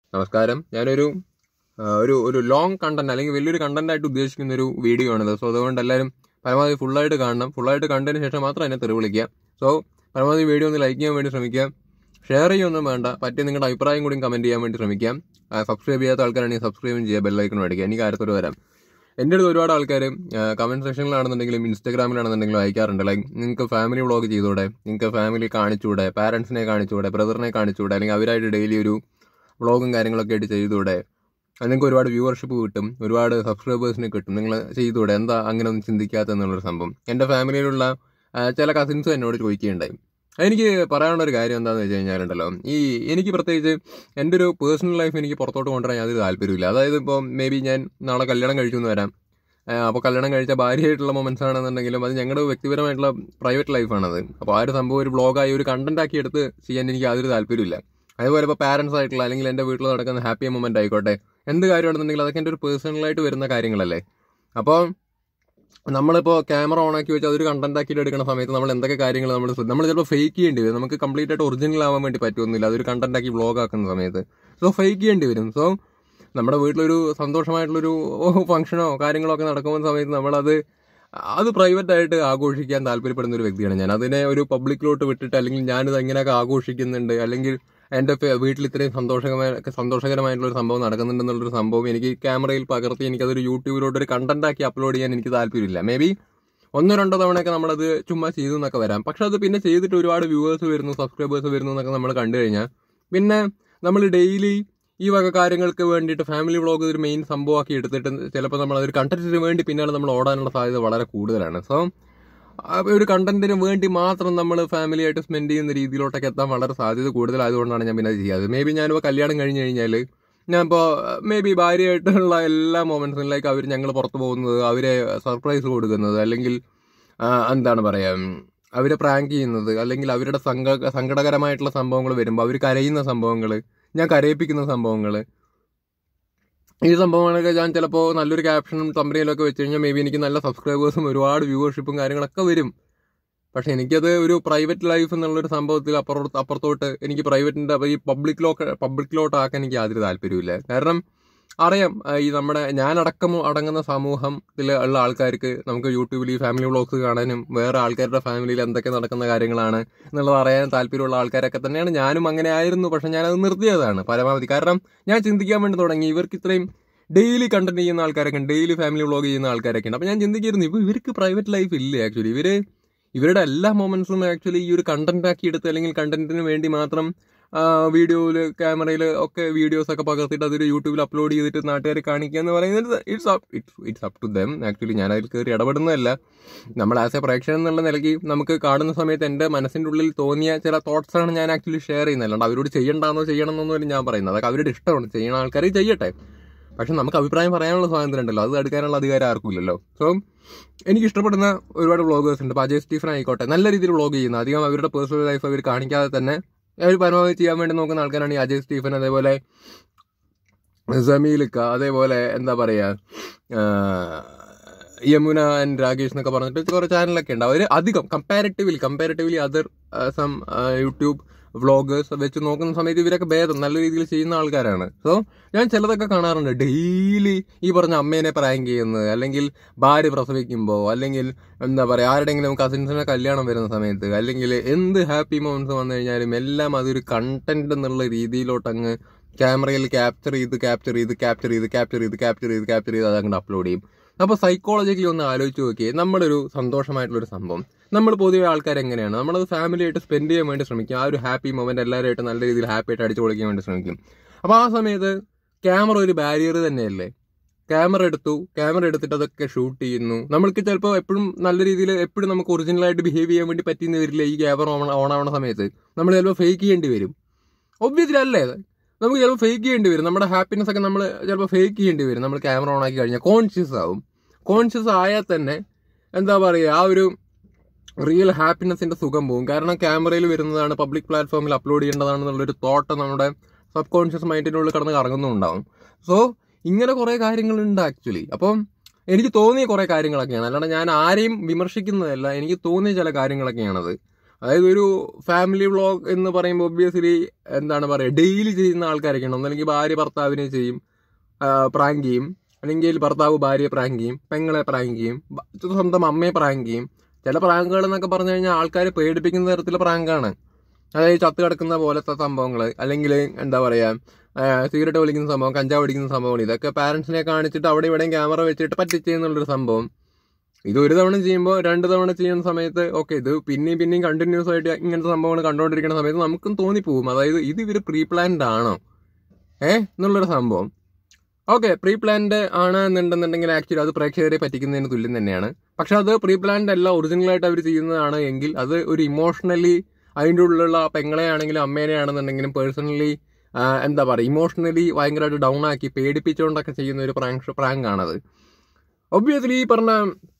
നമസ്കാരം ഞാനൊരു ആ, ഒരു ഒരു ലോങ് കണ്ടന്റ് അല്ലെങ്കിൽ വലിയൊരു കണ്ടന്റ് ആയിട്ട് ഉദ്ദേശിക്കുന്ന ഒരു വീഡിയോ ആണിത് സോ അതുകൊണ്ട് എല്ലാവരും പരമാവധി ഫുള്ളായിട്ട് കാണണം ഫുള്ളായിട്ട് കണ്ടതിന് ശേഷം മാത്രം എന്നെ തെറി വിളിക്കുക സോ പരമാവധി വീഡിയോ ഒന്ന് ലൈക്ക് ചെയ്യാൻ വേണ്ടി ശ്രമിക്കുക ഷെയർ ചെയ്യൊന്നും വേണ്ട പറ്റിയ നിങ്ങളുടെ അഭിപ്രായം കൂടി കമന്റ് ചെയ്യാൻ വേണ്ടി ശ്രമിക്കാം സബ്സ്ക്രൈബ് ചെയ്യാത്ത ആൾക്കാരാണെങ്കിൽ സബ്സ്ക്രൈബും ചെയ്യുക ബെല്ലൈക്കൺ മേടിക്കുക എനിക്ക് കാര്യത്തോട് വരാം എൻ്റെ അടുത്ത് ഒരുപാട് ആൾക്കാർ കമന്റ് സെക്ഷനിലാണെന്നുണ്ടെങ്കിലും ഇൻസ്റ്റാഗ്രാമിലാണെന്നുണ്ടെങ്കിലും അയക്കാറുണ്ട് ലൈക്ക് നിങ്ങൾക്ക് ഫാമിലി വ്ളോഗ് ചെയ്തൂടെ നിങ്ങൾക്ക് ഫാമിലി കാണിച്ചൂടെ പാരൻസിനെ കാണിച്ചൂടെ ബ്രദറിനെ കാണിച്ചൂടെ അല്ലെങ്കിൽ അവരായിട്ട് ഡെയിലി ഒരു വ്ളോഗും കാര്യങ്ങളൊക്കെ ആയിട്ട് ചെയ്തൂടെ അത് നിങ്ങൾക്ക് ഒരുപാട് വ്യൂവർഷിപ്പ് കിട്ടും ഒരുപാട് സബ്സ്ക്രൈബേഴ്സിന് കിട്ടും നിങ്ങൾ ചെയ്തൂടെ എന്താ അങ്ങനെ ഒന്നും ചിന്തിക്കാത്ത എന്നുള്ളൊരു സംഭവം എൻ്റെ ഫാമിലിയിലുള്ള ആ, ചില കസിൻസ് എന്നോട് ചോദിക്കുകയുണ്ടായി എനിക്ക് പറയാനുള്ള ഒരു കാര്യം എന്താണെന്ന് വെച്ച് കഴിഞ്ഞാലുണ്ടല്ലോ ഈ എനിക്ക് പ്രത്യേകിച്ച് എൻ്റെ ഒരു പേഴ്സണൽ ലൈഫ് എനിക്ക് പുറത്തോട്ട് കൊണ്ടുവരാൻ യാതൊരു താല്പര്യമില്ല അതായത് ഇപ്പോൾ മേ ബി ഞാൻ നാളെ കല്യാണം കഴിച്ചു എന്ന് വരാം അപ്പോൾ കല്യാണം കഴിച്ച ഭാര്യയായിട്ടുള്ള മൊമെന്റ്സ് ആണെന്നുണ്ടെങ്കിലും അത് ഞങ്ങളുടെ വ്യക്തിപരമായിട്ടുള്ള പ്രൈവറ്റ് ലൈഫാണത് അപ്പോൾ ആ ഒരു സംഭവം ഒരു ബ്ലോഗായി ഒരു കണ്ടന്റ് ആക്കി എടുത്ത് ചെയ്യാൻ എനിക്ക് യാതൊരു താല്പര്യമില്ല അതേപോലെ ഇപ്പോൾ പാരൻസ് ആയിട്ടുള്ള അല്ലെങ്കിൽ എൻ്റെ വീട്ടിൽ നടക്കുന്ന ഹാപ്പി മൊമെന്റ് ആയിക്കോട്ടെ എന്ത് കാര്യമാണെന്നുണ്ടെങ്കിൽ അതൊക്കെ എൻ്റെ ഒരു പേഴ്സണലായിട്ട് വരുന്ന കാര്യങ്ങളല്ലേ അപ്പോൾ നമ്മളിപ്പോൾ ക്യാമറ ഓൺ ആക്കി വെച്ച് അതൊരു കണ്ടന്റ് ആക്കിയിട്ട് എടുക്കുന്ന സമയത്ത് നമ്മൾ എന്തൊക്കെ കാര്യങ്ങൾ നമ്മൾ നമ്മൾ ചിലപ്പോൾ ഫേക്ക് ചെയ്യേണ്ടി വരും നമുക്ക് കംപ്ലീറ്റ് ആയിട്ട് ഒറിജിനൽ ആവാൻ വേണ്ടി പറ്റുമൊന്നുമില്ല അതൊരു കണ്ടന്റ് ആക്കി വ്ളോഗ് ആക്കുന്ന സമയത്ത് സോ ഫേക്ക് ചെയ്യേണ്ടി വരും സോ നമ്മുടെ വീട്ടിലൊരു സന്തോഷമായിട്ടുള്ളൊരു ഫംഗ്ഷനോ കാര്യങ്ങളോ ഒക്കെ നടക്കുന്ന സമയത്ത് നമ്മളത് അത് പ്രൈവറ്റ് ആയിട്ട് ആഘോഷിക്കാൻ താല്പര്യപ്പെടുന്ന ഒരു വ്യക്തിയാണ് ഞാൻ അതിനെ ഒരു പബ്ലിക്കിലോട്ട് വിട്ടിട്ട് അല്ലെങ്കിൽ ഞാനിത് എങ്ങനെയൊക്കെ ആഘോഷിക്കുന്നുണ്ട് അല്ലെങ്കിൽ എൻ്റെ ഫെ- വീട്ടിൽ ഇത്രയും സന്തോഷകരമായ സന്തോഷകരമായിട്ടുള്ള ഒരു സംഭവം നടക്കുന്നുണ്ടെന്നുള്ളൊരു സംഭവം എനിക്ക് ക്യാമറയിൽ പകർത്തി എനിക്കതൊരു യൂട്യൂബിലോട്ട് ഒരു കണ്ടന്റ് ആക്കി അപ്ലോഡ് ചെയ്യാൻ എനിക്ക് താല്പര്യമില്ല മേ ബി ഒന്നോ രണ്ടോ തവണയൊക്കെ നമ്മളത് ചുമ്മാ ചെയ്തു എന്നൊക്കെ വരാം പക്ഷെ അത് പിന്നെ ചെയ്തിട്ട് ഒരുപാട് വ്യൂവേഴ്സ് വരുന്നു സബ്സ്ക്രൈബേഴ്സ് വരുന്നു എന്നൊക്കെ നമ്മൾ കണ്ടു കഴിഞ്ഞാൽ പിന്നെ നമ്മൾ ഡെയിലി ഈ വക കാര്യങ്ങൾക്ക് വേണ്ടിയിട്ട് ഫാമിലി വ്ളോഗ് ഒരു മെയിൻ സംഭവമാക്കി എടുത്തിട്ട് ചിലപ്പോൾ നമ്മൾ അതൊരു കണ്ടന്റിന് വേണ്ടി പിന്നാലെ നമ്മൾ ഓടാനുള്ള സാധ്യത വളരെ കൂടുതലാണ് സോ ഒരു കണ്ടന്റിന് വേണ്ടി മാത്രം നമ്മൾ ഫാമിലി ആയിട്ട് സ്പെൻഡ് ചെയ്യുന്ന രീതിയിലോട്ടൊക്കെ എത്താൻ വളരെ സാധ്യത കൂടുതലായതുകൊണ്ടാണ് ഞാൻ പിന്നെ അത് ചെയ്യാത്തത് മേ ബി ഞാനിപ്പോൾ കല്യാണം കഴിഞ്ഞ് കഴിഞ്ഞാൽ ഞാനിപ്പോൾ മേ ബി ഭാര്യയായിട്ടുള്ള എല്ലാ മൊമെന്റ്സും ലൈക്ക് അവർ ഞങ്ങൾ പുറത്ത് പോകുന്നത് അവരെ സർപ്രൈസ് കൊടുക്കുന്നത് അല്ലെങ്കിൽ ആ, എന്താണ് പറയുക അവരെ പ്രാങ്ക് ചെയ്യുന്നത് അല്ലെങ്കിൽ അവരുടെ സങ്ക സങ്കടകരമായിട്ടുള്ള സംഭവങ്ങൾ വരുമ്പോൾ അവർ കരയുന്ന സംഭവങ്ങൾ ഞാൻ കരയിപ്പിക്കുന്ന സംഭവങ്ങൾ ഈ സംഭവങ്ങളൊക്കെ ഞാൻ ചിലപ്പോൾ നല്ലൊരു ക്യാപ്ഷനും തമ്പനിയിലൊക്കെ വെച്ച് കഴിഞ്ഞാൽ മേ ബി എനിക്ക് നല്ല സബ്സ്ക്രൈബേഴ്സും ഒരുപാട് വ്യൂവർഷിപ്പും കാര്യങ്ങളൊക്കെ വരും പക്ഷെ എനിക്കത് ഒരു പ്രൈവറ്റ് ലൈഫ് എന്നുള്ളൊരു സംഭവത്തിൽ അപ്പുറത്ത് അപ്പുറത്തോട്ട് എനിക്ക് പ്രൈവറ്റിന്റെ ഈ പബ്ലിക്കിലോട്ട് പബ്ലിക്കിലോട്ടാക്കാൻ എനിക്ക് യാതൊരു താല്പര്യമില്ല കാരണം അറിയാം ആ, ഈ നമ്മുടെ ഞാനടക്കം അടങ്ങുന്ന സമൂഹത്തിൽ ഉള്ള ആൾക്കാർക്ക് നമുക്ക് യൂട്യൂബിൽ ഈ ഫാമിലി വ്ളോഗ്സ് കാണാനും വേറെ ആൾക്കാരുടെ ഫാമിലിയിൽ എന്തൊക്കെ നടക്കുന്ന കാര്യങ്ങളാണ് എന്നുള്ളത് അറിയാൻ താല്പര്യമുള്ള ആൾക്കാരൊക്കെ തന്നെയാണ് ഞാനും അങ്ങനെ ആയിരുന്നു പക്ഷെ ഞാനത് നിർത്തിയതാണ് പരമാവധി കാരണം ഞാൻ ചിന്തിക്കാൻ വേണ്ടി തുടങ്ങി ഇവർക്ക് ഇത്രയും ഡെയിലി കണ്ടന്റ് ചെയ്യുന്ന ആൾക്കാരൊക്കെ ഉണ്ട് ഡെയിലി ഫാമിലി വ്ളോഗ് ചെയ്യുന്ന ആൾക്കാരൊക്കെ ഉണ്ട് അപ്പോൾ ഞാൻ ചിന്തിക്കായിരുന്നു ഇപ്പോൾ ഇവർക്ക് പ്രൈവറ്റ് ലൈഫ് ഇല്ല ആക്ച്വലി ഇവര് ഇവരുടെ എല്ലാ മൊമെന്റ്സും ആക്ച്വലി ഈ ഒരു കണ്ടന്റ് ആക്കി എടുത്ത് അല്ലെങ്കിൽ കണ്ടന്റിന് വേണ്ടി മാത്രം വീഡിയോയിൽ ക്യാമറയിൽ ഒക്കെ വീഡിയോസ് ഒക്കെ പകർത്തിയിട്ട് അതൊരു യൂട്യൂബിൽ അപ്ലോഡ് ചെയ്തിട്ട് നാട്ടുകാരെ കാണിക്കുക എന്ന് പറയുന്നത് it's it's it's up to them actually ഞാൻ അതിൽ കയറി ഇടപെടുന്നതല്ല നമ്മൾ ആസ് എ പ്രേക്ഷകൻ എന്നുള്ള നിലയ്ക്ക് നമുക്ക് കാണുന്ന സമയത്ത് എൻ്റെ മനസ്സിൻ്റെ ഉള്ളിൽ തോന്നിയ ചില തോട്ട്സ് ആണ് ഞാൻ ആക്ച്വലി ഷെയർ ചെയ്യുന്നത് അല്ലാണ്ട് അവരോട് ചെയ്യണ്ടെന്നോ ചെയ്യണമെന്നൊന്നും ഞാൻ പറയുന്നത് അതൊക്കെ അവരുടെ ഇഷ്ടമാണ് ചെയ്യുന്ന ആൾക്കാർ ചെയ്യട്ടെ പക്ഷെ നമുക്ക് അഭിപ്രായം പറയാനുള്ള സ്വാതന്ത്ര്യം ഉണ്ടല്ലോ അത് എടുക്കാനുള്ള അധികാരം ആർക്കും ഇല്ലല്ലോ സോ എനിക്ക് ഇഷ്ടപ്പെടുന്ന ഒരുപാട് വ്ളോഗേഴ്സ് ഉണ്ട് ഇപ്പോൾ അജയ് സ്റ്റീഫൻ ആയിക്കോട്ടെ നല്ല രീതിയിൽ വ്ളോഗ് ചെയ്യുന്ന അധികം അവരുടെ പേഴ്സണൽ ലൈഫ് അവർ കാണിക്കാതെ തന്നെ അവർ പരമാവധി ചെയ്യാൻ വേണ്ടി നോക്കുന്ന ആൾക്കാരാണ് ഈ അജയ് സ്റ്റീഫൻ അതേപോലെ ജമീലിക്ക അതേപോലെ എന്താ പറയുക യമുന ആൻഡ് രാകേഷ് എന്നൊക്കെ പറഞ്ഞിട്ട് കുറേ ചാനലൊക്കെ ഉണ്ട് അവർ അധികം comparatively comparatively other some YouTube vloggers വെച്ച് നോക്കുന്ന സമയത്ത് ഇവരൊക്കെ ഭേദം നല്ല രീതിയിൽ ചെയ്യുന്ന ആൾക്കാരാണ് സോ ഞാൻ ചിലതൊക്കെ കാണാറുണ്ട് ഡെയിലി ഈ പറഞ്ഞ അമ്മേനെ പ്രാങ്ക് ചെയ്യുന്നത് അല്ലെങ്കിൽ ഭാര്യ പ്രസവിക്കുമ്പോൾ അല്ലെങ്കിൽ എന്താ പറയുക ആരുടെങ്കിലും കസിൻസിനെ കല്യാണം വരുന്ന സമയത്ത് അല്ലെങ്കിൽ എന്ത് ഹാപ്പി മൊമെന്റ്സ് വന്നു കഴിഞ്ഞാലും എല്ലാം അതൊരു കണ്ടന്റ് എന്നുള്ള രീതിയിലോട്ട് അങ്ങ് ക്യാമറയിൽ ക്യാപ്ചർ ചെയ്ത് ക്യാപ്ചർ ചെയ്ത് ക്യാപ്ചർ ചെയ്ത് ക്യാപ്ചർ ചെയ്ത് ക്യാപ്ചർ ചെയ്ത് ക്യാപ്ചർ ചെയ്ത് അതങ്ങോട്ട് അപ്ലോഡ് ചെയ്യും അപ്പോൾ സൈക്കോളജിക്കലി ഒന്ന് ആലോചിച്ച് നോക്കിയേ നമ്മളൊരു സന്തോഷമായിട്ടുള്ളൊരു സംഭവം നമ്മൾ പൊതുവെ ആൾക്കാർ എങ്ങനെയാണ് നമ്മളത് ഫാമിലി ആയിട്ട് സ്പെൻഡ് ചെയ്യാൻ വേണ്ടി ശ്രമിക്കും ആ ഒരു ഹാപ്പി മൊമെന്റ് എല്ലാവരുമായിട്ട് നല്ല രീതിയിൽ ഹാപ്പി ആയിട്ട് അടിച്ചു പൊളിക്കാൻ വേണ്ടി ശ്രമിക്കും അപ്പോൾ ആ സമയത്ത് ക്യാമറ ഒരു ബാരിയർ തന്നെയല്ലേ ക്യാമറ എടുത്തു ക്യാമറ എടുത്തിട്ട് അതൊക്കെ ഷൂട്ട് ചെയ്യുന്നു നമ്മൾക്ക് ചിലപ്പോൾ എപ്പോഴും നല്ല രീതിയിൽ എപ്പോഴും നമുക്ക് ഒറിജിനലായിട്ട് ബിഹേവ് ചെയ്യാൻ വേണ്ടി പറ്റിയെന്ന് വരില്ല ഈ ക്യാമറ ഓൺ ഓൺ ആവുന്ന സമയത്ത് നമ്മൾ ചിലപ്പോൾ ഫേക്ക് ചെയ്യേണ്ടി വരും ഒബ്വിയസ്ലി അല്ലേ നമുക്ക് ചിലപ്പോൾ ഫേക്ക് ചെയ്യേണ്ടി വരും നമ്മുടെ ഹാപ്പിനെസ് ഒക്കെ നമ്മൾ ചിലപ്പോൾ ഫേക്ക് ചെയ്യേണ്ടി വരും നമ്മൾ ക്യാമറ ഓൺ ആക്കി കഴിഞ്ഞാൽ കോൺഷ്യസ് ആവും കോൺഷ്യസ് ആയാൽ തന്നെ എന്താ പറയുക ആ ഒരു റിയൽ ഹാപ്പിനെസിന്റെ സുഖം പോകും കാരണം ക്യാമറയിൽ വരുന്നതാണ് പബ്ലിക് പ്ലാറ്റ്ഫോമിൽ അപ്ലോഡ് ചെയ്യേണ്ടതാണെന്നുള്ളൊരു തോട്ട് നമ്മുടെ സബ് കോൺഷ്യസ് മൈൻഡിൻ്റെ ഉള്ളിൽ കിടന്ന് കറങ്ങുന്നുണ്ടാവും സോ ഇങ്ങനെ കുറേ കാര്യങ്ങളുണ്ട് ആക്ച്വലി അപ്പം എനിക്ക് തോന്നിയ കുറേ കാര്യങ്ങളൊക്കെയാണ് അല്ലാണ്ട് ഞാൻ ആരെയും വിമർശിക്കുന്നതല്ല എനിക്ക് തോന്നിയ ചില കാര്യങ്ങളൊക്കെയാണത് അതായത് ഒരു ഫാമിലി വ്ളോഗ് എന്ന് പറയുമ്പോൾ ഒബ്വിയസ്ലി എന്താണ് പറയുക ഡെയിലി ചെയ്യുന്ന ആൾക്കാരൊക്കെയാണ് ഒന്നല്ലെങ്കിൽ ഭാര്യ ഭർത്താവിനെ ചെയ്യും പ്രാങ്ക് ചെയ്യും അല്ലെങ്കിൽ ഭർത്താവ് ഭാര്യയെ പ്രാങ്ക് ചെയ്യും പെങ്ങളെ പ്രാങ്ക് ചെയ്യും ബ- സ്വന്തം അമ്മയെ പ്രാങ്ക് ചെയ്യും ചില പ്രാങ്കുകൾ എന്നൊക്കെ പറഞ്ഞു കഴിഞ്ഞാൽ ആൾക്കാരെ പേടിപ്പിക്കുന്ന തരത്തിലുള്ള പ്രാങ്കാണ് അതായത് ചത്ത് കിടക്കുന്ന പോലത്തെ സംഭവങ്ങൾ അല്ലെങ്കിൽ എന്താ പറയുക സിഗരറ്റ് വലിക്കുന്ന സംഭവം കഞ്ചാവ് വലിക്കുന്ന സംഭവങ്ങൾ ഇതൊക്കെ പാരൻസിനെ കാണിച്ചിട്ട് അവിടെ ഇവിടെയും ക്യാമറ വെച്ചിട്ട് പറ്റിച്ചെന്നുള്ളൊരു സംഭവം ഇത് ഒരു തവണ ചെയ്യുമ്പോൾ രണ്ട് തവണ ചെയ്യുന്ന സമയത്ത് ഓക്കെ ഇത് പിന്നെയും പിന്നെയും കണ്ടിന്യൂസ് ആയിട്ട് ഇങ്ങനത്തെ സംഭവങ്ങൾ കണ്ടുകൊണ്ടിരിക്കുന്ന സമയത്ത് നമുക്കും തോന്നിപ്പോവും അതായത് ഇത് ഇവർ പ്രീ പ്ലാൻഡ് ആണോ ഏ എന്നുള്ളൊരു സംഭവം ഓക്കെ പ്രീ പ്ലാൻഡ് ആണ് എന്നുണ്ടെന്നുണ്ടെങ്കിൽ ആക്ച്വലി അത് പ്രേക്ഷകരെ പറ്റിക്കുന്നതിന് തുല്യം തന്നെയാണ് പക്ഷെ അത് പ്രീ പ്ലാൻഡ് അല്ല ഒറിജിനലായിട്ട് അവർ ചെയ്യുന്നതാണ് എങ്കിൽ അത് ഒരു ഇമോഷണലി അതിൻ്റെ ഉള്ളിലുള്ള പെങ്ങളെ ആണെങ്കിലും അമ്മേനെ ആണെന്നുണ്ടെങ്കിലും പേഴ്സണലി എന്താ പറയുക ഇമോഷണലി ഭയങ്കരമായിട്ട് ഡൗൺ ആക്കി പേടിപ്പിച്ചുകൊണ്ടൊക്കെ ചെയ്യുന്ന ഒരു പ്രാങ്ക് പ്രാങ്ക് ആണത് ഒബ്വിയസ്ലി ഈ പറഞ്ഞ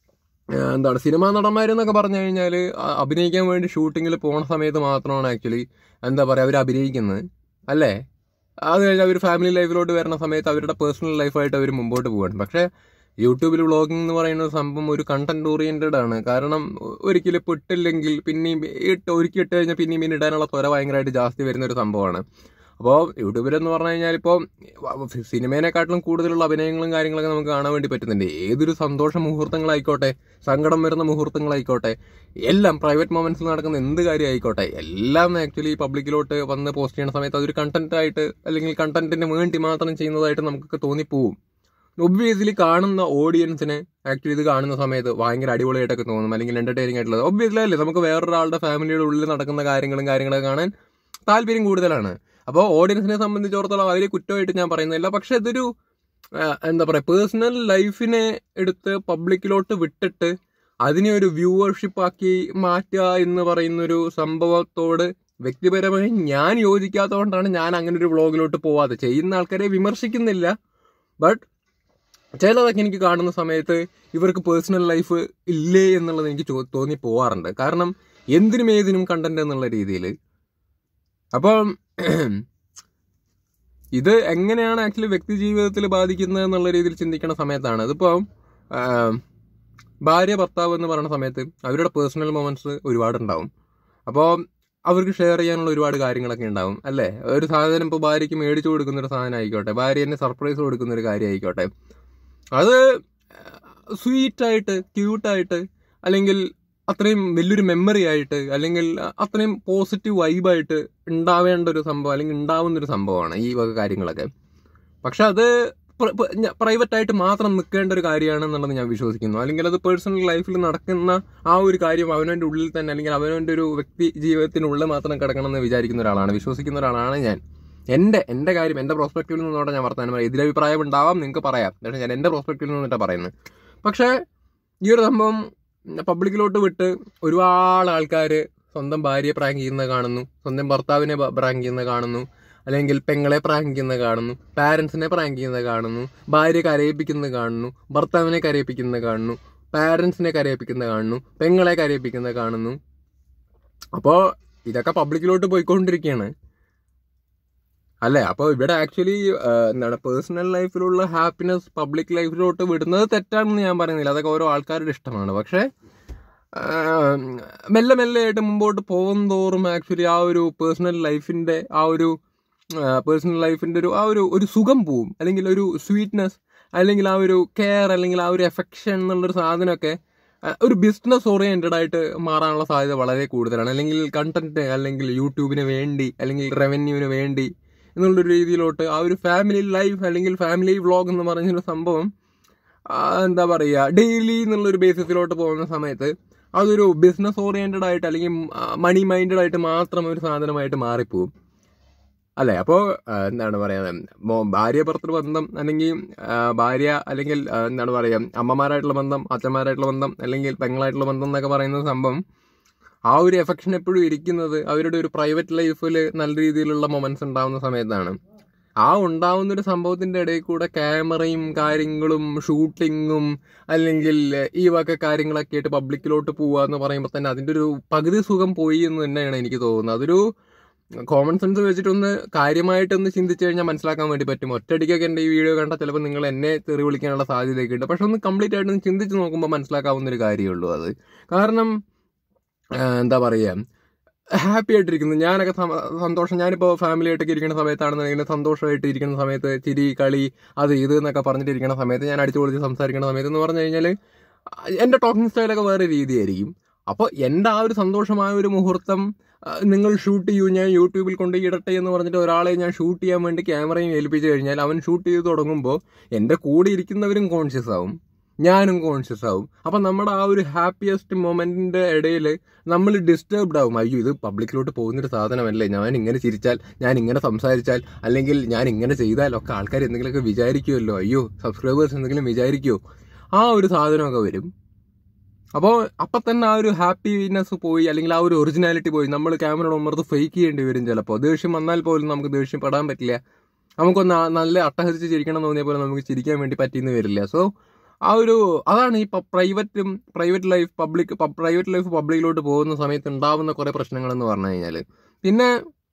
ആ, എന്താണ് സിനിമാ നടന്മാരെന്നൊക്കെ പറഞ്ഞു കഴിഞ്ഞാൽ അഭിനയിക്കാൻ വേണ്ടി ഷൂട്ടിങ്ങിൽ പോണ സമയത്ത് മാത്രമാണ് ആക്ച്വലി എന്താ പറയുക അവർ അഭിനയിക്കുന്നത് അല്ലേ അത് കഴിഞ്ഞ് അവർ ഫാമിലി ലൈഫിലോട്ട് വരുന്ന സമയത്ത് അവരുടെ പേഴ്സണൽ ലൈഫായിട്ട് അവർ മുമ്പോട്ട് പോവാണ് പക്ഷേ യൂട്യൂബിൽ വ്ളോഗിംഗ് എന്ന് പറയുന്ന സംഭവം ഒരു കണ്ടന്റ് ഓറിയന്റഡ് ആണ് കാരണം ഒരിക്കലും ഇപ്പോൾ ഇട്ടില്ലെങ്കിൽ പിന്നെയും ഇട്ട് ഒരുക്കി ഇട്ട് കഴിഞ്ഞാൽ പിന്നെയും പിന്നെ ഇടാനുള്ള ത്വര ഭയങ്കരമായിട്ട് ജാസ്തി വരുന്ന ഒരു സംഭവമാണ് അപ്പോൾ യൂട്യൂബിലെന്ന് പറഞ്ഞു കഴിഞ്ഞാൽ ഇപ്പോൾ സിനിമേനെക്കാട്ടിലും കൂടുതലുള്ള അഭിനയങ്ങളും കാര്യങ്ങളൊക്കെ നമുക്ക് കാണാൻ വേണ്ടി പറ്റുന്നുണ്ട് ഏതൊരു സന്തോഷ മുഹൂർത്തങ്ങളായിക്കോട്ടെ സങ്കടം വരുന്ന മുഹൂർത്തങ്ങളായിക്കോട്ടെ എല്ലാം പ്രൈവറ്റ് മൊമെന്റ്സിൽ നടക്കുന്ന എന്ത് കാര്യം ആയിക്കോട്ടെ എല്ലാം ആക്ച്വലി പബ്ലിക്കിലോട്ട് വന്ന് പോസ്റ്റ് ചെയ്യുന്ന സമയത്ത് അതൊരു കണ്ടന്റ് ആയിട്ട് അല്ലെങ്കിൽ കണ്ടന്റിന് വേണ്ടി മാത്രം ചെയ്യുന്നതായിട്ട് നമുക്കൊക്കെ തോന്നിപ്പോവും ഒബ്വിയസ്ലി കാണുന്ന ഓഡിയൻസിന് ആക്ച്വലി ഇത് കാണുന്ന സമയത്ത് ഭയങ്കര അടിപൊളിയായിട്ടൊക്കെ തോന്നും അല്ലെങ്കിൽ എന്റർടൈനിങ് ആയിട്ടുള്ളത് ഒബ്വിയസ്ലി അല്ലേ നമുക്ക് വേറൊരാളുടെ ഫാമിലിയുടെ ഉള്ളിൽ നടക്കുന്ന കാര്യങ്ങളും കാര്യങ്ങളൊക്കെ കാണാൻ താല്പര്യം കൂടുതലാണ് അപ്പോൾ ഓഡിയൻസിനെ സംബന്ധിച്ചിടത്തോളം അവരെ കുറ്റമായിട്ട് ഞാൻ പറയുന്നില്ല പക്ഷെ ഇതൊരു ആ, എന്താ പറയുക പേഴ്സണൽ ലൈഫിനെ എടുത്ത് പബ്ലിക്കിലോട്ട് വിട്ടിട്ട് അതിനെ ഒരു വ്യൂവർഷിപ്പ് ആക്കി മാറ്റുക എന്ന് പറയുന്നൊരു സംഭവത്തോട് വ്യക്തിപരമായി ഞാൻ യോജിക്കാത്തതുകൊണ്ടാണ് ഞാൻ അങ്ങനെ ഒരു വ്ളോഗിലോട്ട് പോവാതെ ചെയ്യുന്ന ആൾക്കാരെ വിമർശിക്കുന്നില്ല ബട്ട് ചിലതൊക്കെ എനിക്ക് കാണുന്ന സമയത്ത് ഇവർക്ക് പേഴ്സണൽ ലൈഫ് ഇല്ലേ എന്നുള്ളത് എനിക്ക് ചോ- തോന്നി പോവാറുണ്ട് കാരണം എന്തിനും ഏതിനും കണ്ടന്റ് എന്നുള്ള രീതിയിൽ അപ്പം ഇത് എങ്ങനെയാണ് ആക്ച്വലി വ്യക്തി ജീവിതത്തിൽ ബാധിക്കുന്നത് എന്നുള്ള രീതിയിൽ ചിന്തിക്കുന്ന സമയത്താണ് ഇതിപ്പോൾ ഭാര്യ ഭർത്താവ് എന്ന് പറയുന്ന സമയത്ത് അവരുടെ പേഴ്സണൽ മൊമെന്റ്സ് ഒരുപാടുണ്ടാവും അപ്പോൾ അവർക്ക് ഷെയർ ചെയ്യാനുള്ള ഒരുപാട് കാര്യങ്ങളൊക്കെ ഉണ്ടാവും അല്ലേ ഒരു സാധനം ഇപ്പോൾ ഭാര്യയ്ക്ക് മേടിച്ചു കൊടുക്കുന്ന ഒരു സാധനം ആയിക്കോട്ടെ ഭാര്യ തന്നെ സർപ്രൈസ് കൊടുക്കുന്ന ഒരു കാര്യം ആയിക്കോട്ടെ അത് സ്വീറ്റായിട്ട് ക്യൂട്ടായിട്ട് അല്ലെങ്കിൽ അത്രയും വലിയൊരു മെമ്മറി ആയിട്ട് അല്ലെങ്കിൽ അത്രയും പോസിറ്റീവ് വൈബായിട്ട് ഉണ്ടാവേണ്ട ഒരു സംഭവം അല്ലെങ്കിൽ ഉണ്ടാവുന്ന ഒരു സംഭവമാണ് ഈ വക കാര്യങ്ങളൊക്കെ പക്ഷെ അത് പ്രൈവറ്റ് ആയിട്ട് മാത്രം നിൽക്കേണ്ട ഒരു കാര്യമാണെന്നുള്ളത് ഞാൻ വിശ്വസിക്കുന്നു അല്ലെങ്കിൽ അത് പേഴ്സണൽ ലൈഫിൽ നടക്കുന്ന ആ ഒരു കാര്യം അവനവൻ്റെ ഉള്ളിൽ തന്നെ അല്ലെങ്കിൽ അവനവൻ്റെ ഒരു വ്യക്തി ജീവിതത്തിനുള്ളിൽ മാത്രം കിടക്കണം എന്ന് വിചാരിക്കുന്ന ഒരാളാണ് വിശ്വസിക്കുന്ന ഒരാളാണ് ഞാൻ എൻ്റെ എൻ്റെ കാര്യം എൻ്റെ പ്രോസ്പെക്റ്റീവിൽ നിന്നോടെ ഞാൻ വർത്താനം പറയാം എതിരഭിപ്രായം ഉണ്ടാവാം നിങ്ങൾക്ക് പറയാം പക്ഷേ ഞാൻ എൻ്റെ പ്രോസ്പെക്റ്റീവിൽ നിന്നിട്ടാണ് പറയുന്നത് പക്ഷേ ഈ ഒരു സംഭവം പബ്ലിക്കിലോട്ട് വിട്ട് ഒരുപാട് ആൾക്കാർ സ്വന്തം ഭാര്യയെ പ്രാങ്ക് ചെയ്യുന്നത് കാണുന്നു സ്വന്തം ഭർത്താവിനെ പ്രാങ്ക് ചെയ്യുന്നത് കാണുന്നു അല്ലെങ്കിൽ പെങ്ങളെ പ്രാങ്ക് ചെയ്യുന്നത് കാണുന്നു പാരൻസിനെ പ്രാങ്ക് ചെയ്യുന്നത് കാണുന്നു ഭാര്യ കരയിപ്പിക്കുന്നത് കാണുന്നു ഭർത്താവിനെ കരയിപ്പിക്കുന്നത് കാണുന്നു പാരൻസിനെ കരയിപ്പിക്കുന്നത് കാണുന്നു പെങ്ങളെ കരയിപ്പിക്കുന്നത് കാണുന്നു അപ്പോൾ ഇതൊക്കെ പബ്ലിക്കിലോട്ട് പോയിക്കൊണ്ടിരിക്കുകയാണ് അല്ലേ അപ്പോൾ ഇവിടെ ആക്ച്വലി എന്താണ് പേഴ്സണൽ ലൈഫിലുള്ള ഹാപ്പിനെസ് പബ്ലിക് ലൈഫിലോട്ട് വിടുന്നത് തെറ്റാണെന്ന് ഞാൻ പറയുന്നില്ല അതൊക്കെ ഓരോ ആൾക്കാരുടെ ഇഷ്ടമാണ് പക്ഷേ ആ, മെല്ലെ മെല്ലെ ആയിട്ട് മുമ്പോട്ട് പോകും തോറും ആക്ച്വലി ആ ഒരു പേഴ്സണൽ ലൈഫിന്റെ ആ ഒരു പേഴ്സണൽ ലൈഫിന്റെ ഒരു ആ ഒരു ഒരു സുഖം പോവും അല്ലെങ്കിൽ ഒരു സ്വീറ്റ്നെസ് അല്ലെങ്കിൽ ആ ഒരു കെയർ അല്ലെങ്കിൽ ആ ഒരു എഫെക്ഷൻ എന്നുള്ളൊരു സാധനമൊക്കെ ആ, ഒരു ബിസിനസ് ഓറിയന്റഡ് ആയിട്ട് മാറാനുള്ള സാധ്യത വളരെ കൂടുതലാണ് അല്ലെങ്കിൽ കണ്ടന്റ് അല്ലെങ്കിൽ യൂട്യൂബിന് വേണ്ടി അല്ലെങ്കിൽ റവന്യൂവിന് വേണ്ടി എന്നുള്ളൊരു രീതിയിലോട്ട് ആ ഒരു ഫാമിലി ലൈഫ് അല്ലെങ്കിൽ ഫാമിലി വ്ളോഗ് എന്ന് പറഞ്ഞൊരു സംഭവം ആ, എന്താ പറയുക ഡെയിലി എന്നുള്ളൊരു ബേസിസിലോട്ട് പോകുന്ന സമയത്ത് അതൊരു ബിസിനസ് ഓറിയന്റഡ് ആയിട്ട് അല്ലെങ്കിൽ മണി മൈൻഡഡ് ആയിട്ട് മാത്രം ഒരു സാധനമായിട്ട് മാറിപ്പോവും അല്ലേ അപ്പോൾ എന്താണ് പറയുക മോ- ഭാര്യ ഭർത്തൃ ബന്ധം അല്ലെങ്കിൽ ആ, ഭാര്യ അല്ലെങ്കിൽ ആ, എന്താണ് പറയുക അമ്മമാരായിട്ടുള്ള ബന്ധം അച്ഛന്മാരായിട്ടുള്ള ബന്ധം അല്ലെങ്കിൽ പെങ്ങളായിട്ടുള്ള ബന്ധം എന്നൊക്കെ പറയുന്ന സംഭവം ആ ഒരു എഫക്ഷൻ എപ്പോഴും ഇരിക്കുന്നത് അവരുടെ ഒരു പ്രൈവറ്റ് ലൈഫിൽ നല്ല രീതിയിലുള്ള മൊമെന്റ്സ് ഉണ്ടാവുന്ന സമയത്താണ് ആ ഉണ്ടാവുന്ന ഒരു സംഭവത്തിന്റെ ഇടയിൽ കൂടെ ക്യാമറയും കാര്യങ്ങളും ഷൂട്ടിങ്ങും അല്ലെങ്കിൽ ഈ വക കാര്യങ്ങളൊക്കെ ആയിട്ട് പബ്ലിക്കിലോട്ട് പോവുക എന്ന് പറയുമ്പോൾ തന്നെ അതിന്റെ ഒരു പകുതി സുഖം പോയി എന്ന് തന്നെയാണ് എനിക്ക് തോന്നുന്നത് അതൊരു കോമൺ സെൻസ് വെച്ചിട്ടൊന്ന് കാര്യമായിട്ടൊന്ന് ചിന്തിച്ചു കഴിഞ്ഞാൽ മനസ്സിലാക്കാൻ വേണ്ടി പറ്റും ഒറ്റയടിക്കൊക്കെ എൻ്റെ ഈ വീഡിയോ കണ്ടാൽ ചിലപ്പോൾ നിങ്ങൾ എന്നെ തെറി വിളിക്കാനുള്ള സാധ്യതയൊക്കെ ഉണ്ട് പക്ഷെ ഒന്ന് കംപ്ലീറ്റ് ആയിട്ട് ഒന്ന് ചിന്തിച്ച് നോക്കുമ്പോൾ മനസ്സിലാക്കാവുന്ന ഒരു കാര്യമുള്ളൂ അത് കാരണം ആ, എന്താ പറയുക ഹാപ്പി ആയിട്ടിരിക്കുന്നു ഞാനൊക്കെ സമ- സന്തോഷം ഞാനിപ്പോൾ ഫാമിലി ആയിട്ടൊക്കെ ഇരിക്കുന്ന സമയത്താണെന്നുണ്ടെങ്കിൽ സന്തോഷമായിട്ട് ഇരിക്കുന്ന സമയത്ത് ചിരി കളി അത് ഇത് എന്നൊക്കെ പറഞ്ഞിട്ട് ഇരിക്കുന്ന സമയത്ത് ഞാൻ അടിച്ചു പൊളിച്ച് സംസാരിക്കുന്ന സമയത്ത് എന്ന് പറഞ്ഞു കഴിഞ്ഞാൽ എൻ്റെ ടോക്കിംഗ് സ്റ്റൈലൊക്കെ വേറെ രീതിയായിരിക്കും അപ്പോൾ എൻ്റെ ആ ഒരു സന്തോഷമായ ഒരു മുഹൂർത്തം ആ, നിങ്ങൾ ഷൂട്ട് ചെയ്യൂ ഞാൻ യൂട്യൂബിൽ കൊണ്ട് ഇടട്ടെ എന്ന് പറഞ്ഞിട്ട് ഒരാളെ ഞാൻ ഷൂട്ട് ചെയ്യാൻ വേണ്ടി ക്യാമറയും ഏൽപ്പിച്ചു കഴിഞ്ഞാൽ അവൻ ഷൂട്ട് ചെയ്ത് തുടങ്ങുമ്പോൾ എൻ്റെ കൂടെ ഇരിക്കുന്നവരും കോൺഷ്യസ് ആവും ഞാനും കോൺഷ്യസ് ആവും അപ്പം നമ്മുടെ ആ ഒരു ഹാപ്പിയസ്റ്റ് മൊമെന്റിന്റെ ഇടയിൽ നമ്മൾ ഡിസ്റ്റർബ്ഡ് ആവും അയ്യോ ഇത് പബ്ലിക്കിലോട്ട് പോകുന്നൊരു സാധനമല്ലേ ഞാൻ ഇങ്ങനെ ചിരിച്ചാൽ ഞാൻ ഇങ്ങനെ സംസാരിച്ചാൽ അല്ലെങ്കിൽ ഞാൻ ഇങ്ങനെ ചെയ്താൽ ഒക്കെ ആൾക്കാർ എന്തെങ്കിലുമൊക്കെ വിചാരിക്കുമല്ലോ അയ്യോ സബ്സ്ക്രൈബേഴ്സ് എന്തെങ്കിലും വിചാരിക്കുമോ ആ ഒരു സാധനമൊക്കെ വരും അപ്പോൾ അപ്പം തന്നെ ആ ഒരു ഹാപ്പിനെസ് പോയി അല്ലെങ്കിൽ ആ ഒരു ഒറിജിനാലിറ്റി പോയി നമ്മൾ ക്യാമറയുടെ ഉമ്മർത്ത് ഫേക്ക് ചെയ്യേണ്ടി വരും ചിലപ്പോൾ ദേഷ്യം വന്നാൽ പോലും നമുക്ക് ദേഷ്യപ്പെടാൻ പറ്റില്ല നമുക്കൊന്ന് ആ നല്ല അട്ടഹരിച്ച് ചിരിക്കണം എന്ന് തോന്നിയ പോലെ നമുക്ക് ചിരിക്കാൻ വേണ്ടി പറ്റിയെന്ന് വരില്ല സോ ആ ഒരു അതാണ് ഈ പ്രൈവറ്റും private life public private life പബ്ലിക്കിലോട്ട് പോകുന്ന സമയത്ത് ഉണ്ടാവുന്ന കുറേ പ്രശ്നങ്ങൾ എന്ന് പറഞ്ഞു കഴിഞ്ഞാൽ പിന്നെ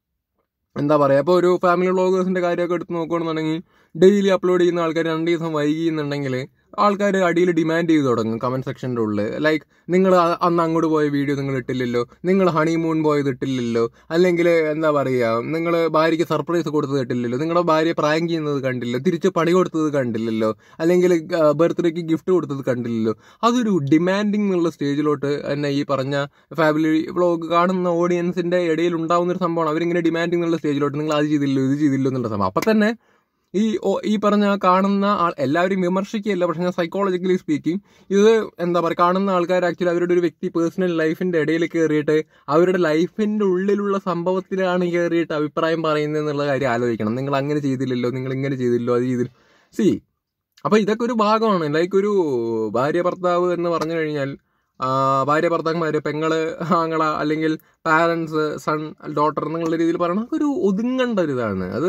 എന്താ പറയുക ഇപ്പോൾ ഒരു ഫാമിലി വ്ളോഗേഴ്സിന്റെ കാര്യമൊക്കെ എടുത്ത് നോക്കുകയാണെന്നുണ്ടെങ്കിൽ ഡെയിലി അപ്ലോഡ് ചെയ്യുന്ന ആൾക്കാർ രണ്ട് ദിവസം വൈകിയെന്നുണ്ടെങ്കിൽ ആൾക്കാർ അടിയിൽ ഡിമാൻഡ് ചെയ്ത് തുടങ്ങും കമന്റ് സെക്ഷൻ്റെ ഉള്ളിൽ ലൈക്ക് നിങ്ങൾ അന്ന് അങ്ങോട്ട് പോയ വീഡിയോ നിങ്ങൾ ഇട്ടില്ലല്ലോ നിങ്ങൾ ഹണിമൂൺ പോയത് ഇട്ടില്ലല്ലോ അല്ലെങ്കിൽ എന്താ പറയുക നിങ്ങൾ ഭാര്യയ്ക്ക് സർപ്രൈസ് കൊടുത്തത് ഇട്ടില്ലല്ലോ നിങ്ങളുടെ ഭാര്യ പ്രാങ്ക് ചെയ്യുന്നത് കണ്ടില്ലല്ലോ തിരിച്ച് പണി കൊടുത്തത് കണ്ടില്ലല്ലോ അല്ലെങ്കിൽ ബർത്ത്ഡേക്ക് ഗിഫ്റ്റ് കൊടുത്തത് കണ്ടില്ലല്ലോ അതൊരു ഡിമാൻഡിങ് എന്നുള്ള സ്റ്റേജിലോട്ട് തന്നെ ഈ പറഞ്ഞ ഫാമിലി വ്ളോഗ് കാണുന്ന ഓഡിയൻസിന്റെ ഇടയിൽ ഉണ്ടാവുന്ന ഒരു സംഭവമാണ് അവരിങ്ങനെ ഡിമാൻഡിങ് എന്നുള്ള സ്റ്റേജിലോട്ട് നിങ്ങൾ അത് ചെയ്തില്ലോ ഇത് ചെയ്തില്ലോ എന്നുള്ള സംഭവം അപ്പൊ തന്നെ ഈ ഓ- ഈ പറഞ്ഞ കാണുന്ന ആൾ എല്ലാവരും വിമർശിക്കുകയല്ല പക്ഷെ ഞാൻ സൈക്കോളജിക്കലി സ്പീക്കിംഗ് ഇത് എന്താ പറയുക കാണുന്ന ആൾക്കാർ ആക്ച്വലി അവരുടെ ഒരു വ്യക്തി പേഴ്സണൽ ലൈഫിന്റെ ഇടയിൽ കയറിയിട്ട് അവരുടെ ലൈഫിന്റെ ഉള്ളിലുള്ള സംഭവത്തിലാണ് കയറിയിട്ട് അഭിപ്രായം പറയുന്നത് എന്നുള്ള കാര്യം ആലോചിക്കണം നിങ്ങൾ അങ്ങനെ ചെയ്തില്ലല്ലോ നിങ്ങൾ ഇങ്ങനെ ചെയ്തില്ലോ അത് ചെയ്തില്ല സി അപ്പൊ ഇതൊക്കെ ഒരു ഭാഗമാണ് ലൈക്ക് ഒരു ഭാര്യ ഭർത്താവ് എന്ന് പറഞ്ഞു കഴിഞ്ഞാൽ ആ, ഭാര്യ ഭർത്താക്കന്മാര് പെങ്ങള് ആങ്ങള അല്ലെങ്കിൽ പാരൻസ് സൺ ഡോട്ടർ എന്നുള്ള രീതിയിൽ പറയണത് അതൊരു ഒതുങ്ങേണ്ട ഒരു ഇതാണ് അത്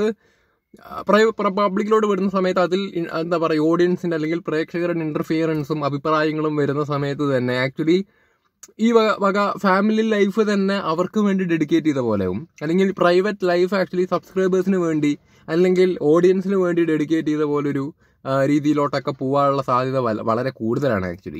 പബ്ലിക്കിലോട്ട് വരുന്ന സമയത്ത് അതിൽ ഇ- എന്താ പറയുക ഓഡിയൻസിന്റെ അല്ലെങ്കിൽ പ്രേക്ഷകരുടെ ഇന്റർഫിയറൻസും അഭിപ്രായങ്ങളും വരുന്ന സമയത്ത് തന്നെ ആക്ച്വലി ഈ വക വക ഫാമിലി ലൈഫ് തന്നെ അവർക്ക് വേണ്ടി ഡെഡിക്കേറ്റ് ചെയ്ത പോലെയും അല്ലെങ്കിൽ പ്രൈവറ്റ് ലൈഫ് ആക്ച്വലി സബ്സ്ക്രൈബേഴ്സിന് വേണ്ടി അല്ലെങ്കിൽ ഓഡിയൻസിന് വേണ്ടി ഡെഡിക്കേറ്റ് ചെയ്ത പോലൊരു ആ, രീതിയിലോട്ടൊക്കെ പോകാനുള്ള സാധ്യത വല- വളരെ കൂടുതലാണ് ആക്ച്വലി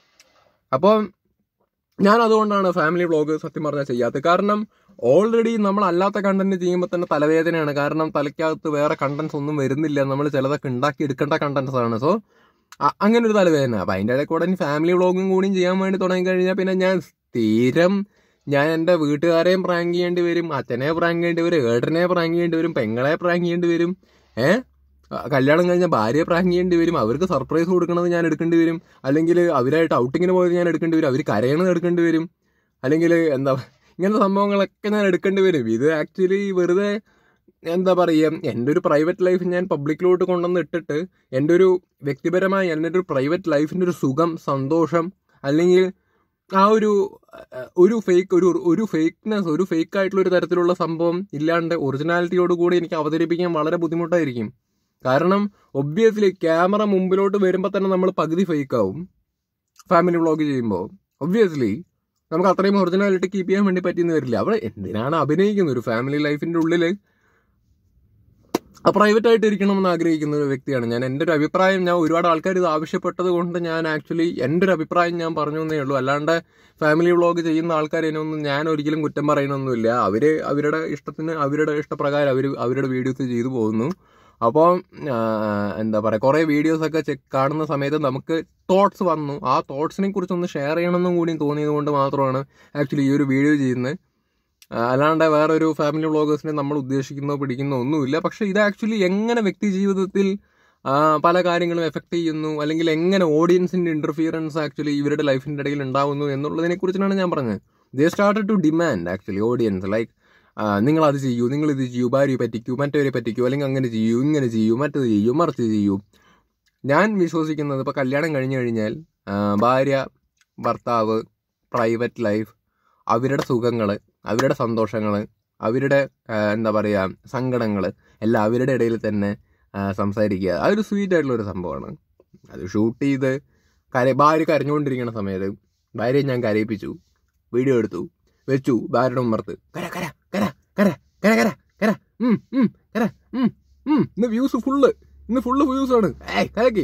അപ്പോൾ ഞാൻ അതുകൊണ്ടാണ് ഫാമിലി വ്ളോഗ് സത്യം പറഞ്ഞാൽ ചെയ്യാത്തത് കാരണം ഓൾറെഡി നമ്മൾ അല്ലാത്ത കണ്ടന്റ് ചെയ്യുമ്പോൾ തന്നെ തലവേദനയാണ് കാരണം തലയ്ക്കകത്ത് വേറെ കണ്ടന്റ്സ് ഒന്നും വരുന്നില്ല നമ്മൾ ചിലതൊക്കെ ഉണ്ടാക്കി എടുക്കേണ്ട കണ്ടന്റ്സ് ആണ് സോ അങ്ങനെ ഒരു തലവേദന അപ്പൊ അതിന്റെ ഇടയിൽ കൂടെ ഇനി ഫാമിലി വ്ളോഗും കൂടിയും ചെയ്യാൻ വേണ്ടി തുടങ്ങി കഴിഞ്ഞാൽ പിന്നെ ഞാൻ സ്ഥിരം ഞാൻ എൻ്റെ വീട്ടുകാരെയും പ്രാങ്ക് ചെയ്യേണ്ടി വരും അച്ഛനെ പ്രാങ്ക് ചെയ്യേണ്ടി വരും ഏട്ടനെ പ്രാങ്ക് ചെയ്യേണ്ടി വരും പെങ്ങളെ പ്രാങ്ക് ചെയ്യേണ്ടി വരും ഏ ആ, കല്യാണം കഴിഞ്ഞ ഭാര്യയെ പ്രാങ്ക് ചെയ്യേണ്ടി വരും അവർക്ക് സർപ്രൈസ് കൊടുക്കണത് ഞാൻ എടുക്കേണ്ടി വരും അല്ലെങ്കിൽ അവരായിട്ട് ഔട്ടിങ്ങിന് പോയത് ഞാൻ എടുക്കേണ്ടി വരും അവർ കരയണത് എടുക്കേണ്ടി വരും അല്ലെങ്കിൽ എന്താ ഇങ്ങനത്തെ സംഭവങ്ങളൊക്കെ ഞാൻ എടുക്കേണ്ടി വരും ഇത് ആക്ച്വലി വെറുതെ എന്താ പറയുക എൻ്റെ ഒരു പ്രൈവറ്റ് ലൈഫ് ഞാൻ പബ്ലിക്കിലോട്ട് കൊണ്ടുവന്ന് ഇട്ടിട്ട് എൻ്റെ ഒരു വ്യക്തിപരമായ എൻ്റെ ഒരു പ്രൈവറ്റ് ലൈഫിൻ്റെ ഒരു സുഖം സന്തോഷം അല്ലെങ്കിൽ ആ ഒരു അഹ്, ഒരു ഫേക്ക് ഒരു ഒരു ഫേക്ക്നെസ് ഒരു ഫേക്ക് ആയിട്ടുള്ള ഒരു തരത്തിലുള്ള സംഭവം ഇല്ലാണ്ട് ഒറിജിനാലിറ്റിയോട് കൂടി എനിക്ക് അവതരിപ്പിക്കാൻ വളരെ ബുദ്ധിമുട്ടായിരിക്കും കാരണം ഒബ്വിയസ്ലി ക്യാമറ മുമ്പിലോട്ട് വരുമ്പോൾ തന്നെ നമ്മൾ പകുതി ഫേക്ക് ആവും ഫാമിലി വ്ളോഗ് ചെയ്യുമ്പോൾ ഒബ്വിയസ്ലി നമുക്ക് അത്രയും ഒറിജിനാലിറ്റി കീപ്പ് ചെയ്യാൻ വേണ്ടി പറ്റിയെന്ന് വരില്ല അവിടെ എന്തിനാണ് അഭിനയിക്കുന്നത് ഒരു ഫാമിലി ലൈഫിന്റെ ഉള്ളിൽ പ്രൈവറ്റ് ആയിട്ട് ഇരിക്കണമെന്ന് ആഗ്രഹിക്കുന്ന ഒരു വ്യക്തിയാണ് ഞാൻ എൻ്റെ ഒരു അഭിപ്രായം ഞാൻ ഒരുപാട് ആൾക്കാർ ഇത് ആവശ്യപ്പെട്ടത് കൊണ്ട് ഞാൻ ആക്ച്വലി എൻ്റെ ഒരു അഭിപ്രായം ഞാൻ പറഞ്ഞു എന്നേ ഉള്ളൂ അല്ലാണ്ട് ഫാമിലി വ്ളോഗ് ചെയ്യുന്ന ആൾക്കാരെയൊന്നും ഞാൻ ഒരിക്കലും കുറ്റം പറയണമൊന്നുമില്ല അവര് അവരുടെ ഇഷ്ടത്തിന് അവരുടെ ഇഷ്ടപ്രകാരം അവർ അവരുടെ വീഡിയോസ് ചെയ്തു പോകുന്നു അപ്പോൾ എന്താ പറയുക കുറേ വീഡിയോസൊക്കെ ചെക്ക് കാണുന്ന സമയത്ത് നമുക്ക് തോട്ട്സ് വന്നു ആ തോട്ട്സിനെ കുറിച്ചൊന്ന് ഷെയർ ചെയ്യണമെന്നും കൂടി തോന്നിയത് കൊണ്ട് മാത്രമാണ് ആക്ച്വലി ഈ ഒരു വീഡിയോ ചെയ്യുന്നത് ആ, അല്ലാണ്ട് വേറൊരു ഫാമിലി വ്ളോഗേഴ്സിനെ നമ്മൾ ഉദ്ദേശിക്കുന്നോ പിടിക്കുന്നോ ഒന്നുമില്ല പക്ഷെ ഇത് ആക്ച്വലി എങ്ങനെ വ്യക്തി ജീവിതത്തിൽ ആ, പല കാര്യങ്ങളും എഫക്ട് ചെയ്യുന്നു അല്ലെങ്കിൽ എങ്ങനെ ഓഡിയൻസിന്റെ ഇന്റർഫിയറൻസ് ആക്ച്വലി ഇവരുടെ ലൈഫിന്റെ ഇടയിൽ ഉണ്ടാവുന്നു എന്നുള്ളതിനെ കുറിച്ചാണ് ഞാൻ പറഞ്ഞത് they started to demand actually audience like നിങ്ങൾ അത് ചെയ്യൂ നിങ്ങൾ ഇത് ചെയ്യൂ ഭാര്യയെ പറ്റിക്കൂ മറ്റവരെ പറ്റിക്കൂ അല്ലെങ്കിൽ അങ്ങനെ ചെയ്യൂ ഇങ്ങനെ ചെയ്യൂ മറ്റത് ചെയ്യൂ മറിച്ച് ചെയ്യൂ ഞാൻ വിശ്വസിക്കുന്നത് ഇപ്പോൾ കല്യാണം കഴിഞ്ഞു കഴിഞ്ഞാൽ ആ, ഭാര്യ ഭർത്താവ് പ്രൈവറ്റ് ലൈഫ് അവരുടെ സുഖങ്ങൾ അവരുടെ സന്തോഷങ്ങൾ അവരുടെ ആ, എന്താ പറയുക സങ്കടങ്ങൾ എല്ലാം അവരുടെ ഇടയിൽ തന്നെ ആ, സംസാരിക്കുക അതൊരു സ്വീറ്റ് ആയിട്ടുള്ള ഒരു സംഭവമാണ് അത് ഷൂട്ട് ചെയ്ത് കര ഭാര്യ കരഞ്ഞുകൊണ്ടിരിക്കുന്ന സമയത്ത് ഭാര്യയെ ഞാൻ കരയിപ്പിച്ചു വീഡിയോ എടുത്തു വെച്ചു ഭാര്യയുടെ ഉമ്മർത്ത് കര കര കര കര കര കര കര ഉം, ഉം, കര ഉം, ഉം. ഇന്ന് വ്യൂസ് ഫുള്ള് ഇന്ന് ഫുള്ള് വ്യൂസ് ആണ് ഏയ് കലക്കി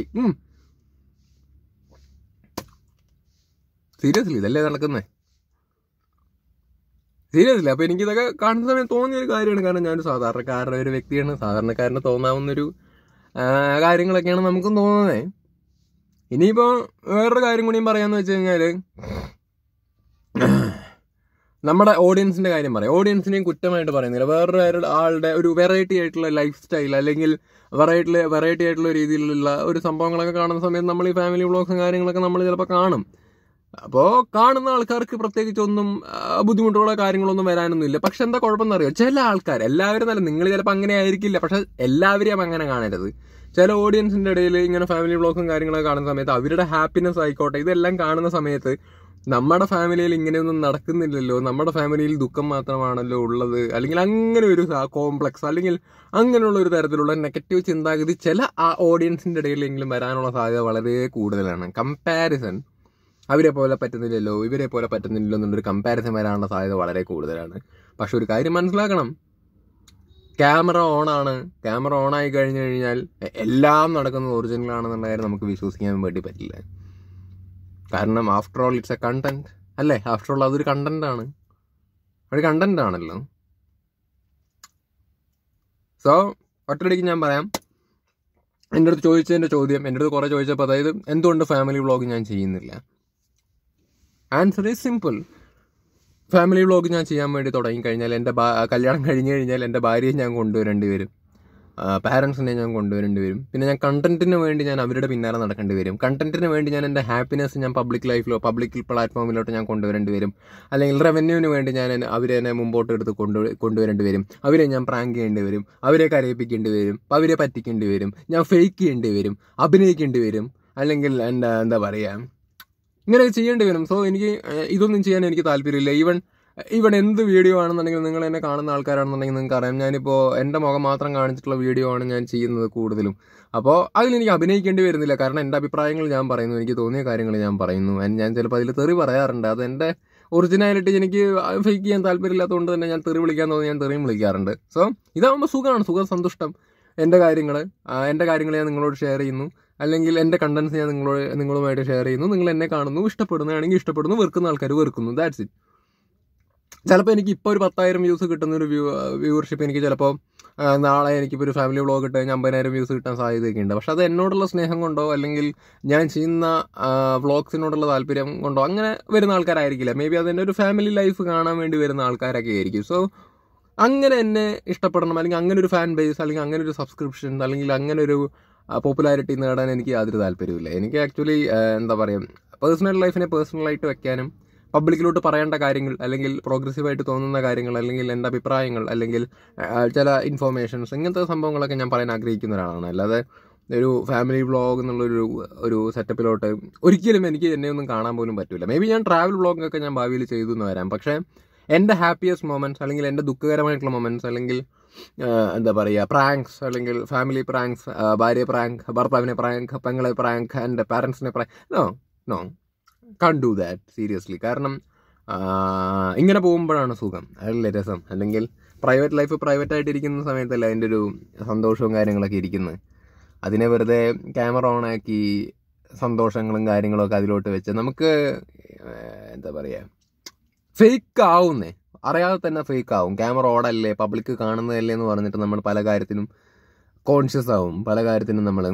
സീരിയസ്ലി ഇതല്ലേ നടക്കുന്നേ സീരിയസ്ലി അപ്പോൾ എനിക്കിതൊക്കെ കാണുന്ന സമയം തോന്നിയ ഒരു കാര്യമാണ് കാരണം ഞാനൊരു സാധാരണക്കാരുടെ ഒരു വ്യക്തിയാണ് സാധാരണക്കാരന് തോന്നാവുന്നൊരു ആ, കാര്യങ്ങളൊക്കെയാണ് നമുക്കും തോന്നുന്നത് ഇനിയിപ്പോൾ വേറൊരു കാര്യം കൂടിയും പറയാമെന്ന് വെച്ച് കഴിഞ്ഞാൽ നമ്മുടെ ഓഡിയൻസിന്റെ കാര്യം പറയാം ഓഡിയൻസിനെയും കുറ്റമായിട്ട് പറയുന്നില്ല വേറൊരു ആരുടെ- ആളുടെ ഒരു വെറൈറ്റി ആയിട്ടുള്ള ലൈഫ് സ്റ്റൈൽ അല്ലെങ്കിൽ വെറൈറ്റി വെറൈറ്റി ആയിട്ടുള്ള രീതിയിലുള്ള ഒരു സംഭവങ്ങളൊക്കെ കാണുന്ന സമയത്ത് നമ്മൾ ഈ ഫാമിലി വ്ളോഗ്സും കാര്യങ്ങളൊക്കെ നമ്മൾ ചിലപ്പോൾ കാണും അപ്പോൾ കാണുന്ന ആൾക്കാർക്ക് പ്രത്യേകിച്ചൊന്നും ആ, ബുദ്ധിമുട്ടുകളോ കാര്യങ്ങളൊന്നും വരാനൊന്നുമില്ല പക്ഷെ എന്താ കുഴപ്പമെന്നറിയോ ചില ആൾക്കാർ എല്ലാവരും നല്ല നിങ്ങൾ ചിലപ്പോൾ അങ്ങനെ ആയിരിക്കില്ല പക്ഷെ എല്ലാവരെയും അങ്ങനെ കാണരുത് ചില ഓഡിയൻസിന്റെ ഇടയിൽ ഇങ്ങനെ ഫാമിലി വ്ളോഗ്സും കാര്യങ്ങളൊക്കെ കാണുന്ന സമയത്ത് അവരുടെ ഹാപ്പിനെസ് ആയിക്കോട്ടെ ഇതെല്ലാം കാണുന്ന സമയത്ത് നമ്മുടെ ഫാമിലിയിൽ ഇങ്ങനെയൊന്നും നടക്കുന്നില്ലല്ലോ നമ്മുടെ ഫാമിലിയിൽ ദുഃഖം മാത്രമാണല്ലോ ഉള്ളത് അല്ലെങ്കിൽ അങ്ങനെ ഒരു കോംപ്ലക്സ് അല്ലെങ്കിൽ അങ്ങനെയുള്ള ഒരു തരത്തിലുള്ള നെഗറ്റീവ് ചിന്താഗതി ചില ആ ഓഡിയൻസിന്റെ ഇടയിലെങ്കിലും വരാനുള്ള സാധ്യത വളരെ കൂടുതലാണ് കമ്പാരിസൺ അവരെ പോലെ പറ്റുന്നില്ലല്ലോ ഇവരെ പോലെ പറ്റുന്നില്ലല്ലോ എന്നുള്ളൊരു കമ്പാരിസൺ വരാനുള്ള സാധ്യത വളരെ കൂടുതലാണ് പക്ഷെ ഒരു കാര്യം മനസ്സിലാക്കണം ക്യാമറ ഓൺ ആണ് ക്യാമറ ഓൺ ആയി കഴിഞ്ഞു കഴിഞ്ഞാൽ എ- എല്ലാം നടക്കുന്നത് ഒറിജിനൽ ആണെന്നുള്ള കാര്യം നമുക്ക് വിശ്വസിക്കാൻ വേണ്ടി പറ്റില്ല കാരണം after all it's a content അല്ലേ ആഫ്റ്റർ ഓൾ അതൊരു കണ്ടന്റ് ആണ് ഒരു കണ്ടന്റ് ആണല്ലോ സോ ഒറ്റയടിക്ക് ഞാൻ പറയാം എൻ്റെ അടുത്ത് ചോദിച്ചതിൻ്റെ ചോദ്യം എൻ്റെ അടുത്ത് കുറേ ചോദിച്ചപ്പോൾ അതായത് എന്തുകൊണ്ട് ഫാമിലി വ്ളോഗ് ഞാൻ ചെയ്യുന്നില്ല answer is simple family vlog ഞാൻ ചെയ്യാൻ വേണ്ടി തുടങ്ങി കഴിഞ്ഞാൽ എൻ്റെ ഭാ- കല്യാണം കഴിഞ്ഞ് കഴിഞ്ഞാൽ എൻ്റെ ഭാര്യയെ ഞാൻ കൊണ്ടുവരേണ്ടി വരും പാരൻസിനെ ഞാൻ കൊണ്ടുവരേണ്ടി വരും പിന്നെ ഞാൻ കണ്ടന്റിന് വേണ്ടി ഞാൻ അവരുടെ പിന്നാലെ നടക്കേണ്ടി വരും കണ്ടന്റിന് വേണ്ടി ഞാൻ എൻ്റെ ഹാപ്പിനെസ് ഞാൻ പബ്ലിക് ലൈഫിലോ പബ്ലിക് പ്ലാറ്റ്ഫോമിലോട്ട് ഞാൻ കൊണ്ടുവരേണ്ടി വരും അല്ലെങ്കിൽ റവന്യൂവിന് വേണ്ടി ഞാൻ എന്നെ- അവരെ എന്നെ മുമ്പോട്ട് എടുത്ത് കൊണ്ടു കൊണ്ടുവരേണ്ടി വരും അവരെ ഞാൻ പ്രാങ്ക് ചെയ്യേണ്ടി വരും അവരെ കരയിപ്പിക്കേണ്ടി വരും അവരെ പറ്റിക്കേണ്ടി വരും ഞാൻ ഫേക്ക് ചെയ്യേണ്ടി വരും അഭിനയിക്കേണ്ടി വരും അല്ലെങ്കിൽ എന്താ എന്താ പറയുക ഇങ്ങനെ ചെയ്യേണ്ടി വരും സോ എനിക്ക് ഏഹ്, ഇതൊന്നും ചെയ്യാൻ എനിക്ക് താല്പര്യമില്ല ഈവൻ ഈവൻ എന്ത് വീഡിയോ ആണെന്നുണ്ടെങ്കിൽ നിങ്ങൾ എന്നെ കാണുന്ന ആൾക്കാരാണെന്നുണ്ടെങ്കിൽ നിങ്ങൾക്ക് അറിയാം ഞാനിപ്പോൾ എൻ്റെ മുഖം മാത്രം കാണിച്ചിട്ടുള്ള വീഡിയോ ആണ് ഞാൻ ചെയ്യുന്നത് കൂടുതലും അപ്പോൾ അതിലെനിക്ക് അഭിനയിക്കേണ്ടി വരുന്നില്ല കാരണം എൻ്റെ അഭിപ്രായങ്ങൾ ഞാൻ പറയുന്നു എനിക്ക് തോന്നിയ കാര്യങ്ങൾ ഞാൻ പറയുന്നു And ഞാൻ ചിലപ്പോൾ അതിൽ തെറി പറയാറുണ്ട് അത് എൻ്റെ ഒറിജിനാലിറ്റി എനിക്ക് ഫേക്ക് ചെയ്യാൻ താല്പര്യമില്ലാത്തതുകൊണ്ട് തന്നെ ഞാൻ തെറി വിളിക്കാൻ തോന്നി ഞാൻ തെറിയും വിളിക്കാറുണ്ട് സോ ഇതാകുമ്പോൾ സുഖമാണ് സുഖം സന്തുഷ്ടം എൻ്റെ കാര്യങ്ങൾ എൻ്റെ കാര്യങ്ങൾ ഞാൻ നിങ്ങളോട് ഷെയർ ചെയ്യുന്നു അല്ലെങ്കിൽ എൻ്റെ കണ്ടന്റ്സ് ഞാൻ നിങ്ങളോട് നിങ്ങളുമായിട്ട് ഷെയർ ചെയ്യുന്നു നിങ്ങൾ എന്നെ കാണുന്നു ഇഷ്ടപ്പെടുന്നതാണെങ്കിൽ ഇഷ്ടപ്പെടുന്നു വെറുക്കുന്ന ആൾക്കാർ വെറുക്കുന്നു ദാറ്റ്സ് ഇറ്റ് ചിലപ്പോൾ എനിക്ക് ഇപ്പോൾ ഒരു പത്തായിരം വ്യൂസ് കിട്ടുന്ന ഒരു വ്യൂ വ്യൂവർഷിപ്പ് എനിക്ക് ചിലപ്പോൾ ആ, നാളെ എനിക്കിപ്പോൾ ഒരു ഫാമിലി വ്ളോഗ് ഇട്ട് കഴിഞ്ഞാൽ അമ്പതിനായിരം വ്യൂസ് കിട്ടാൻ സാധ്യതയൊക്കെ ഉണ്ട് പക്ഷെ അത് എന്നോടുള്ള സ്നേഹം കൊണ്ടോ അല്ലെങ്കിൽ ഞാൻ ചെയ്യുന്ന വ്ളോഗ്സിനോടുള്ള താല്പര്യം കൊണ്ടോ അങ്ങനെ വരുന്ന ആൾക്കാരായിരിക്കില്ല മേ ബി അതെൻ്റെ ഒരു ഫാമിലി ലൈഫ് കാണാൻ വേണ്ടി വരുന്ന ആൾക്കാരൊക്കെ ആയിരിക്കും സോ അങ്ങനെ എന്നെ ഇഷ്ടപ്പെടണം അല്ലെങ്കിൽ അങ്ങനെ ഒരു ഫാൻ ബേസ് അല്ലെങ്കിൽ അങ്ങനെ ഒരു സബ്സ്ക്രിപ്ഷൻ അല്ലെങ്കിൽ അങ്ങനെ ഒരു പോപ്പുലാരിറ്റി നേടാൻ എനിക്ക് യാതൊരു താല്പര്യമില്ല എനിക്ക് ആക്ച്വലി എന്താ പറയുക പേഴ്സണൽ ലൈഫിനെ പേഴ്സണലായിട്ട് വെക്കാനും പബ്ലിക്കിലോട്ട് പറയേണ്ട കാര്യങ്ങൾ അല്ലെങ്കിൽ പ്രോഗ്രസീവായിട്ട് തോന്നുന്ന കാര്യങ്ങൾ അല്ലെങ്കിൽ എൻ്റെ അഭിപ്രായങ്ങൾ അല്ലെങ്കിൽ ആ, ചില ഇൻഫോർമേഷൻസ് ഇങ്ങനത്തെ സംഭവങ്ങളൊക്കെ ഞാൻ പറയാൻ ആഗ്രഹിക്കുന്ന ഒരാളാണ് അല്ലാതെ ഒരു ഫാമിലി വ്ളോഗ് എന്നുള്ളൊരു ഒരു സെറ്റപ്പിലോട്ട് ഒരിക്കലും എനിക്ക് എന്നെ ഒന്നും കാണാൻ പോലും പറ്റില്ല മേ ബി ഞാൻ ട്രാവൽ വ്ളോഗൊക്കെ ഞാൻ ഭാവിയിൽ ചെയ്തു എന്ന് വരാം പക്ഷേ എൻ്റെ ഹാപ്പിയസ്റ്റ് മൊമെൻറ്റ്സ് അല്ലെങ്കിൽ എൻ്റെ ദുഃഖകരമായിട്ടുള്ള മൊമെൻറ്റ്സ് അല്ലെങ്കിൽ ആ, എന്താ പറയുക പ്രാങ്ക്സ് അല്ലെങ്കിൽ ഫാമിലി പ്രാങ്ക്സ് ഭാര്യ പ്രാങ്ക് ഭർത്താവിനെ പ്രാങ്ക് പെങ്ങളെ പ്രാങ്ക് എൻ്റെ പാരൻസിനെ prank no no can't do that seriously കാരണം ആ, ഇങ്ങനെ പോകുമ്പോഴാണ് സുഖം അതല്ലേ രസം അല്ലെങ്കിൽ പ്രൈവറ്റ് ലൈഫ് പ്രൈവറ്റ് ആയിട്ട് ഇരിക്കുന്ന സമയത്തല്ല അതിൻ്റെ ഒരു സന്തോഷവും കാര്യങ്ങളൊക്കെ ഇരിക്കുന്നത് അതിനെ വെറുതെ ക്യാമറ ഓൺ ആക്കി സന്തോഷങ്ങളും കാര്യങ്ങളും ഒക്കെ അതിലോട്ട് വെച്ച് നമുക്ക് ആ, എന്താ പറയുക ഫേക്ക് ആവുന്നേ അറിയാതെ തന്നെ ഫേക്ക് ആവും ക്യാമറ ഓടല്ലേ പബ്ലിക് കാണുന്നതല്ലേ എന്ന് പറഞ്ഞിട്ട് നമ്മൾ പല കാര്യത്തിനും കോൺഷ്യസ് ആവും പല കാര്യത്തിനും നമ്മൾ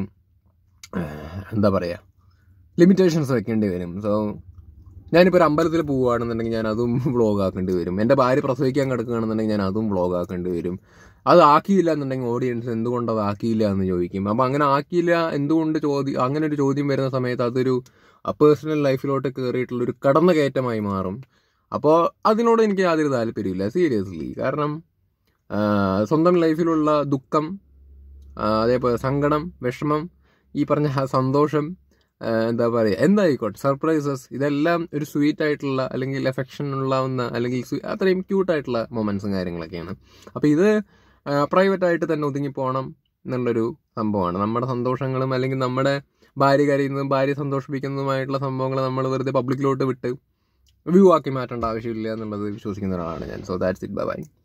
എന്താ പറയുക ലിമിറ്റേഷൻസ് വെക്കേണ്ടി വരും സോ ഞാനിപ്പോൾ ഒരു അമ്പലത്തിൽ പോവുകയാണെന്നുണ്ടെങ്കിൽ ഞാൻ അതും വ്ളോഗ് ആക്കേണ്ടി വരും എൻ്റെ ഭാര്യ പ്രസവിക്കാൻ കിടക്കുകയാണെന്നുണ്ടെങ്കിൽ ഞാൻ അതും വ്ളോഗ് ആക്കേണ്ടി വരും അത് ആക്കിയില്ല എന്നുണ്ടെങ്കിൽ ഓഡിയൻസ് എന്തുകൊണ്ട് അത് ആക്കിയില്ല എന്ന് ചോദിക്കും അപ്പം അങ്ങനെ ആക്കിയില്ല എന്തുകൊണ്ട് ചോദ്യം അങ്ങനെ ഒരു ചോദ്യം വരുന്ന സമയത്ത് അതൊരു പേഴ്സണൽ ലൈഫിലോട്ട് കയറിയിട്ടുള്ള ഒരു കടന്നു കയറ്റമായി മാറും അപ്പോൾ അതിനോട് എനിക്ക് യാതൊരു താല്പര്യമില്ല സീരിയസ്ലി കാരണം ആ, സ്വന്തം ലൈഫിലുള്ള ദുഃഖം ആ, അതേപോലെ സങ്കടം വിഷമം ഈ പറഞ്ഞ ഹ- സന്തോഷം ആ, എന്താ പറയുക എന്തായിക്കോട്ടെ സർപ്രൈസസ് ഇതെല്ലാം ഒരു സ്വീറ്റ് ആയിട്ടുള്ള അല്ലെങ്കിൽ എഫെക്ഷൻ ഉള്ളാവുന്ന അല്ലെങ്കിൽ സ്വീ- അത്രയും ക്യൂട്ടായിട്ടുള്ള മൊമെന്റ്സും കാര്യങ്ങളൊക്കെയാണ് അപ്പോൾ ഇത് പ്രൈവറ്റ് ആയിട്ട് തന്നെ ഒതുങ്ങി പോകണം എന്നുള്ളൊരു സംഭവമാണ് നമ്മുടെ സന്തോഷങ്ങളും അല്ലെങ്കിൽ നമ്മുടെ ഭാര്യ കരയുന്നതും ഭാര്യ സന്തോഷിപ്പിക്കുന്നതുമായിട്ടുള്ള സംഭവങ്ങൾ നമ്മൾ വെറുതെ പബ്ലിക്കിലോട്ട് വിട്ട് വ്യൂ ആക്കി മാറ്റേണ്ട ആവശ്യമില്ല എന്നുള്ളത് വിശ്വസിക്കുന്ന ഒരാളാണ് ഞാൻ സോ ദാറ്റ്സ് ഇറ്റ് ബൈ